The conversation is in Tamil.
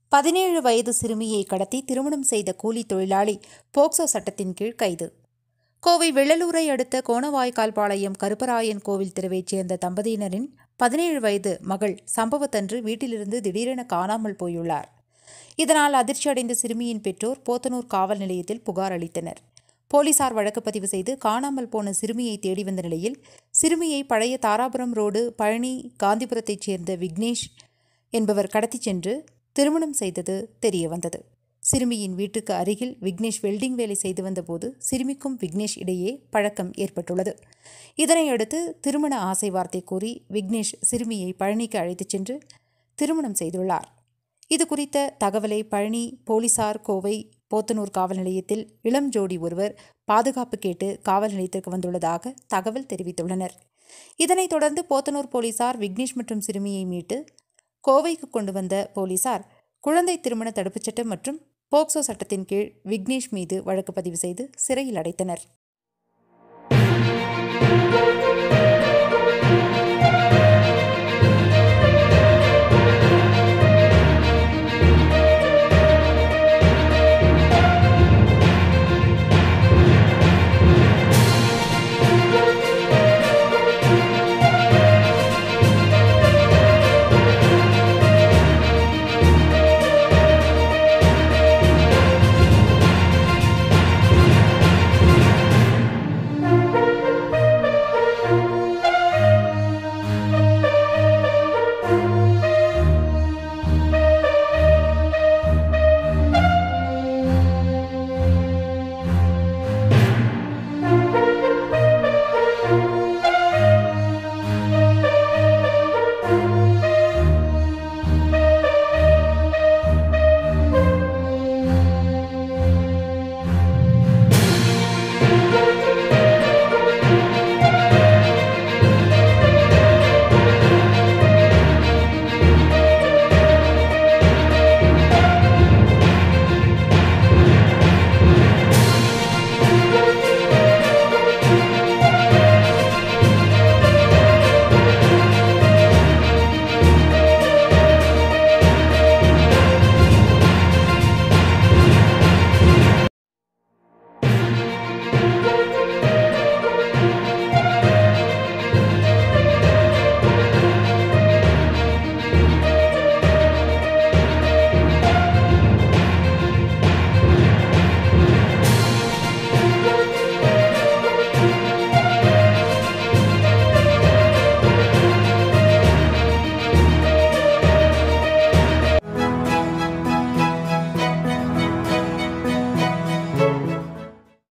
பதினேழு வயது சிறுமியை கடத்தி திருமணம் செய்த கூலி தொழிலாளி போக்சோ சட்டத்தின் கீழ் கைது கோவை வெள்ளலூரை அடுத்த கோணவாய்க்கால் பாளையம் கருப்பராயன் கோவில் தெருவைச் சேர்ந்த தம்பதியினரின் பதினேழு வயது மகள் சம்பவத்தன்று வீட்டிலிருந்து திடீரென காணாமல் போயுள்ளார் இதனால் அதிர்ச்சியடைந்த சிறுமியின் பெற்றோர் போத்தனூர் காவல் நிலையத்தில் புகார் அளித்தனர் போலீசார் வழக்கு பதிவு செய்து காணாமல் போன சிறுமியை தேடி வந்த நிலையில் சிறுமியை பழைய தாராபுரம் ரோடு பழனி காந்திபுரத்தைச் சேர்ந்த விக்னேஷ் என்பவர் கடத்திச் சென்று திருமணம் செய்தது தெரியவந்தது சிறுமியின் வீட்டுக்கு அருகில் விக்னேஷ் வெல்டிங் வேலை செய்து வந்தபோது சிறுமிக்கும் விக்னேஷ் இடையே பழக்கம் ஏற்பட்டுள்ளது இதனையடுத்து திருமண ஆசை வார்த்தை கூறி விக்னேஷ் சிறுமியை பழனிக்கு அழைத்துச் சென்று திருமணம் செய்துள்ளார் இது குறித்த தகவலை பழனி போலீசார் கோவை போத்தனூர் காவல் நிலையத்தில் இளம் ஜோடி ஒருவர் பாதுகாப்பு கேட்டு காவல் நிலையத்திற்கு வந்துள்ளதாக தகவல் தெரிவித்துள்ளனர் இதனைத் தொடர்ந்து போத்தனூர் போலீசார் விக்னேஷ் மற்றும் சிறுமியை மீட்டு கோவைக்கு கொண்டு வந்த போலீசார் குழந்தை திருமண தடுப்புச் சட்டம் மற்றும் போக்சோ சட்டத்தின் கீழ் விக்னேஷ் மீது வழக்கு பதிவு செய்து சிறையில் அடைத்தனர்